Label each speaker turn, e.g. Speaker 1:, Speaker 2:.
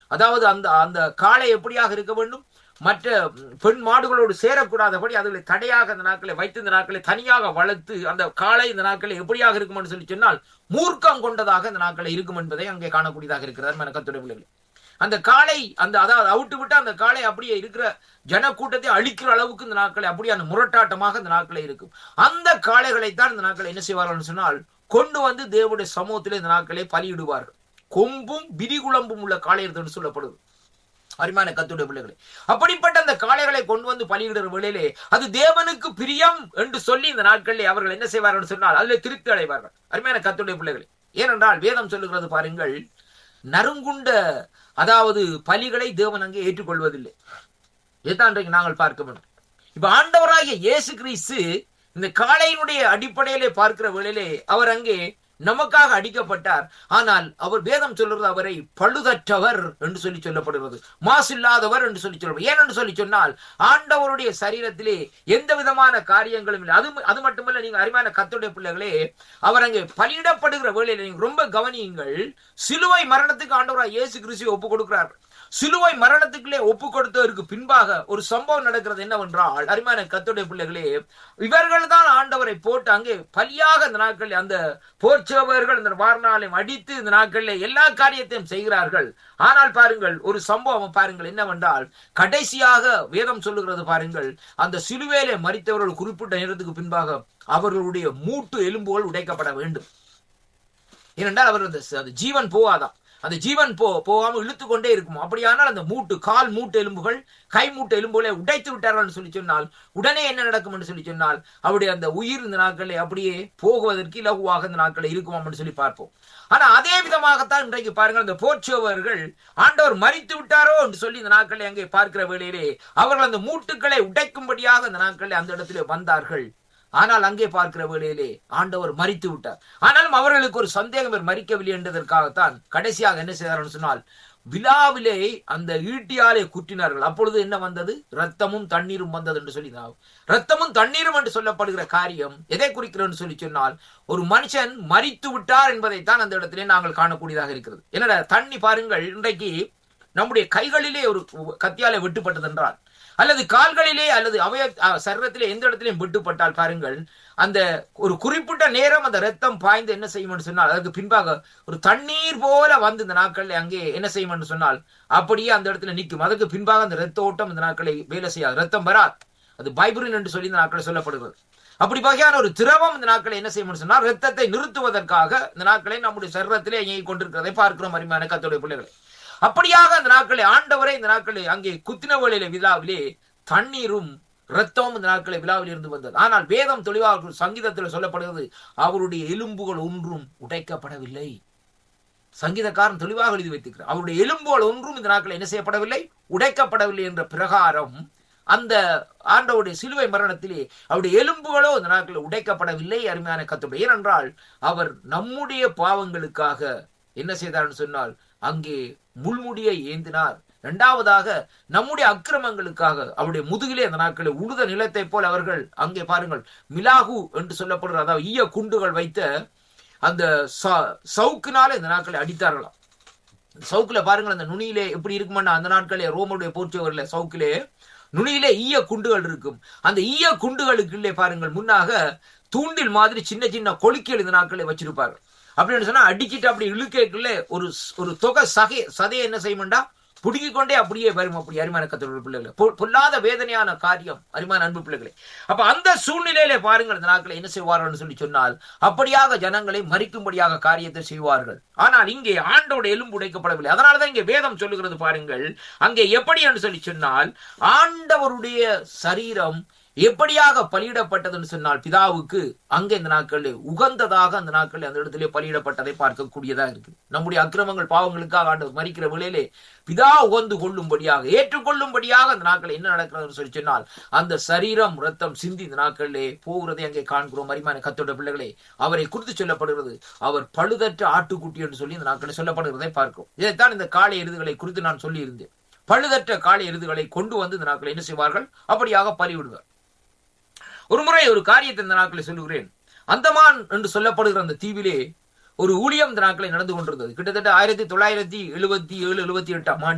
Speaker 1: அதாவது அந்த அந்த காளை எப்படியாக இருக்க வேண்டும் மற்ற பெண் மாடுகளோடு சேரக்கூடாதபடி அதுகளை தடையாக இந்த நாட்களை வைத்து இந்த நாட்களை தனியாக வளர்த்து அந்த காளை இந்த நாட்களை எப்படியாக இருக்கும் என்று சொல்லி சொன்னால் மூர்க்கம் கொண்டதாக இந்த நாட்களை இருக்கும் என்பதை அங்கே காணக்கூடியதாக இருக்கிறார் மனக்கத்துடைய பிள்ளைகள் அந்த காளை அந்த அதாவது அவுட்டு விட்டு அந்த காளை அப்படியே இருக்கிற ஜனக்கூட்டத்தை அழிக்கிற அளவுக்கு இந்த நாட்களை அப்படியே அந்த முரட்டாட்டமாக இந்த நாட்களை இருக்கும் அந்த காளைகளைத்தான் இந்த நாட்களை என்ன செய்வார்கள் சொன்னால் கொண்டு வந்து தேவனுடைய சமூகத்தில் இந்த நாட்களை பலியிடுவார்கள் கொம்பும் விரிகுளம்பும் உள்ள காளை என்று சொல்லப்படுது அருமையான கத்துடைய பிள்ளைகளை அப்படிப்பட்ட அந்த காளைகளை கொண்டு வந்து பலியிடுற வேளையிலே அது தேவனுக்கு பிரியம் என்று சொல்லி இந்த நாட்களிலே அவர்கள் என்ன செய்வார்கள் சொன்னால் அதில் திருப்தி அடைவார்கள் அருமையான கத்துடைய பிள்ளைகளை ஏனென்றால் வேதம் சொல்லுகிறது பாருங்கள் நறுங்குண்ட அதாவது பலிகளை தேவன் அங்கே ஏற்றுக்கொள்வதில்லை இதுதான் இன்றைக்கு நாங்கள் பார்க்க வேண்டும் இப்ப ஆண்டவராகிய இயேசு கிறிஸ்து இந்த காளையினுடைய அடிப்படையிலே பார்க்கிற வேளையிலே அவர் அங்கே நமக்காக அடிக்கப்பட்டார் ஆனால் அவர் வேதம் சொல்றது அவரை பழுதற்றவர் என்று சொல்லி சொல்லப்படுகிறது மாசில்லாதவர் என்று சொல்லி சொல்லுவார் ஏன் என்று சொல்லி சொன்னால் ஆண்டவருடைய சரீரத்திலே எந்த விதமான காரியங்களும் இல்லை அது அது மட்டுமல்ல நீங்க அருமையான கத்துடைய பிள்ளைகளே அவர் அங்கே பலியிடப்படுகிற வேளையில நீங்க ரொம்ப கவனியுங்கள் சிலுவை மரணத்துக்கு ஆண்டவராக இயேசு கிறிஸ்து ஒப்பு கொடுக்கிறார் சிலுவை மரணத்துக்குள்ளே ஒப்பு கொடுத்ததற்கு பின்பாக ஒரு சம்பவம் நடக்கிறது என்னவென்றால் அருமையான கத்துடைய பிள்ளைகளே இவர்கள் தான் ஆண்டவரை போட்டு அங்கே பலியாக இந்த நாட்களில் அந்த போர்ச்சவர்கள் இந்த வாரணாலயம் அடித்து இந்த நாட்களில் எல்லா காரியத்தையும் செய்கிறார்கள் ஆனால் பாருங்கள் ஒரு சம்பவம் பாருங்கள் என்னவென்றால் கடைசியாக வேதம் சொல்லுகிறது பாருங்கள் அந்த சிலுவையிலே மறித்தவர்கள் குறிப்பிட்ட நேரத்துக்கு பின்பாக அவர்களுடைய மூட்டு எலும்புகள் உடைக்கப்பட வேண்டும் ஏனென்றால் அவர் அந்த ஜீவன் போவாதான் அந்த ஜீவன் போ போகாம இழுத்து கொண்டே இருக்கும் அப்படியானால் அந்த மூட்டு கால் மூட்டு எலும்புகள் கை மூட்டு எலும்புகளை உடைத்து விட்டார்கள் சொல்லி சொன்னால் உடனே என்ன நடக்கும் என்று சொல்லி சொன்னால் அவருடைய அந்த உயிர் இந்த நாட்களை அப்படியே போகுவதற்கு இலகுவாக இந்த நாட்களை இருக்குமாம் என்று சொல்லி பார்ப்போம் ஆனா அதே விதமாகத்தான் இன்றைக்கு பாருங்கள் இந்த போர்ச்சுவர்கள் ஆண்டவர் மறித்து விட்டாரோ என்று சொல்லி இந்த நாட்களை அங்கே பார்க்கிற வேளையிலே அவர்கள் அந்த மூட்டுக்களை உடைக்கும்படியாக இந்த நாட்களை அந்த இடத்திலே வந்தார்கள் ஆனால் அங்கே பார்க்கிற வேளையிலே ஆண்டவர் மறித்து விட்டார் ஆனாலும் அவர்களுக்கு ஒரு சந்தேகம் இவர் மறிக்கவில்லை என்றதற்காகத்தான் கடைசியாக என்ன செய்தார்கள் சொன்னால் விழாவிலே அந்த ஈட்டியாலே குற்றினார்கள் அப்பொழுது என்ன வந்தது ரத்தமும் தண்ணீரும் வந்தது என்று சொல்லி ரத்தமும் தண்ணீரும் என்று சொல்லப்படுகிற காரியம் எதை குறிக்கிறோம் சொல்லி சொன்னால் ஒரு மனுஷன் மறித்து விட்டார் என்பதைத்தான் அந்த இடத்திலே நாங்கள் காணக்கூடியதாக இருக்கிறது என்னடா தண்ணி பாருங்கள் இன்றைக்கு நம்முடைய கைகளிலே ஒரு கத்தியாலே வெட்டுப்பட்டது என்றால் அல்லது கால்களிலே அல்லது அவய சரீரத்திலே எந்த இடத்திலையும் வெட்டுப்பட்டால் பாருங்கள் அந்த ஒரு குறிப்பிட்ட நேரம் அந்த ரத்தம் பாய்ந்து என்ன செய்யும் சொன்னால் அதுக்கு பின்பாக ஒரு தண்ணீர் போல வந்து இந்த நாட்களில் அங்கே என்ன செய்யும் என்று சொன்னால் அப்படியே அந்த இடத்துல நிற்கும் அதுக்கு பின்பாக அந்த ரத்த ஓட்டம் இந்த நாட்களை வேலை செய்யாது ரத்தம் வராது அது பைபிரின் என்று சொல்லி இந்த நாட்களை சொல்லப்படுகிறது அப்படி வகையான ஒரு திரவம் இந்த நாட்களை என்ன செய்யும் சொன்னால் ரத்தத்தை நிறுத்துவதற்காக இந்த நாட்களை நம்முடைய சரீரத்திலே இயங்கிக் கொண்டிருக்கிறதை பார்க்கிறோம் அருமையான கத்தோடைய பிள்ளைகளை அப்படியாக அந்த நாட்களை ஆண்டவரை இந்த நாட்களை அங்கே குத்தின வேளையில விழாவிலே தண்ணீரும் ரத்தமும் இந்த நாட்களை விழாவில் இருந்து வந்தது ஆனால் வேதம் தெளிவாக சங்கீதத்தில் சொல்லப்படுகிறது அவருடைய எலும்புகள் ஒன்றும் உடைக்கப்படவில்லை சங்கீதக்காரன் தெளிவாக எழுதி வைத்திருக்கிறார் அவருடைய எலும்புகள் ஒன்றும் இந்த நாட்கள் என்ன செய்யப்படவில்லை உடைக்கப்படவில்லை என்ற பிரகாரம் அந்த ஆண்டவுடைய சிலுவை மரணத்திலே அவருடைய எலும்புகளோ இந்த நாட்களில் உடைக்கப்படவில்லை அருமையான கத்துடைய ஏனென்றால் அவர் நம்முடைய பாவங்களுக்காக என்ன செய்தார்னு சொன்னால் அங்கே முள்முடியை ஏந்தினார் இரண்டாவதாக நம்முடைய அக்கிரமங்களுக்காக அவருடைய முதுகிலே அந்த நாட்களில் உழுத நிலத்தை போல் அவர்கள் அங்கே பாருங்கள் மிலாகு என்று சொல்லப்படுற அதாவது ஈய குண்டுகள் வைத்த அந்த சவுக்குனால இந்த நாட்களை அடித்தார்களாம் சவுக்குல பாருங்கள் அந்த நுனியிலே எப்படி இருக்குமென்னா அந்த நாட்களே ரோமருடைய போர்ச்சவர்ல சவுக்கிலே நுனியிலே ஈய குண்டுகள் இருக்கும் அந்த ஈய குண்டுகளுக்குள்ளே பாருங்கள் முன்னாக தூண்டில் மாதிரி சின்ன சின்ன கொலுக்கியல் இந்த நாட்களை வச்சிருப்பார்கள் அப்படின்னு சொன்னா அடிச்சிட்டு அப்படி இழுக்கைக்குள்ள ஒரு ஒரு தொகை சகை சதையை என்ன செய்யணும்டா புடுங்கிக் கொண்டே அப்படியே வரும் அப்படி அரிமான கத்தோட பிள்ளைகளை பொல்லாத வேதனையான காரியம் அரிமான அன்பு பிள்ளைகளை அப்ப அந்த சூழ்நிலையில பாருங்கள் இந்த நாட்களை என்ன செய்வார்கள் சொல்லி சொன்னால் அப்படியாக ஜனங்களை மறிக்கும்படியாக காரியத்தை செய்வார்கள் ஆனால் இங்கே ஆண்டோட எலும்பு உடைக்கப்படவில்லை அதனாலதான் இங்கே வேதம் சொல்லுகிறது பாருங்கள் அங்கே எப்படி என்று சொல்லி சொன்னால் ஆண்டவருடைய சரீரம் எப்படியாக பலியிடப்பட்டதுன்னு சொன்னால் பிதாவுக்கு அங்கே இந்த நாட்களில் உகந்ததாக அந்த நாட்களில் அந்த இடத்திலே பலியிடப்பட்டதை பார்க்கக்கூடியதா இருக்கு நம்முடைய அக்கிரமங்கள் பாவங்களுக்காக ஆண்டு மறிக்கிற வேளையிலே பிதா உகந்து கொள்ளும்படியாக ஏற்றுக்கொள்ளும்படியாக அந்த நாட்கள் என்ன நடக்கிறதுன்னு சொல்லி சொன்னால் அந்த சரீரம் ரத்தம் சிந்தி இந்த நாட்களிலே போகிறதை அங்கே காண்கிறோம் மரிமான கத்தோட பிள்ளைகளே அவரை குறித்து சொல்லப்படுகிறது அவர் பழுதற்ற ஆட்டுக்குட்டி என்று சொல்லி இந்த நாட்களில் சொல்லப்படுகிறதை பார்க்கிறோம் இதைத்தான் இந்த காலை எருதுகளை குறித்து நான் சொல்லி இருந்தேன் பழுதற்ற காலை எருதுகளை கொண்டு வந்து இந்த நாட்களை என்ன செய்வார்கள் அப்படியாக பலிவிடுவார் ஒரு முறை ஒரு காரியத்தை இந்த நாட்களை சொல்லுகிறேன் அந்தமான் என்று சொல்லப்படுகிற அந்த தீவிலே ஒரு ஊழியம் இந்த நாட்களை நடந்து கொண்டிருந்தது கிட்டத்தட்ட ஆயிரத்தி தொள்ளாயிரத்தி எழுபத்தி ஏழு எழுபத்தி எட்டாம் ஆண்டு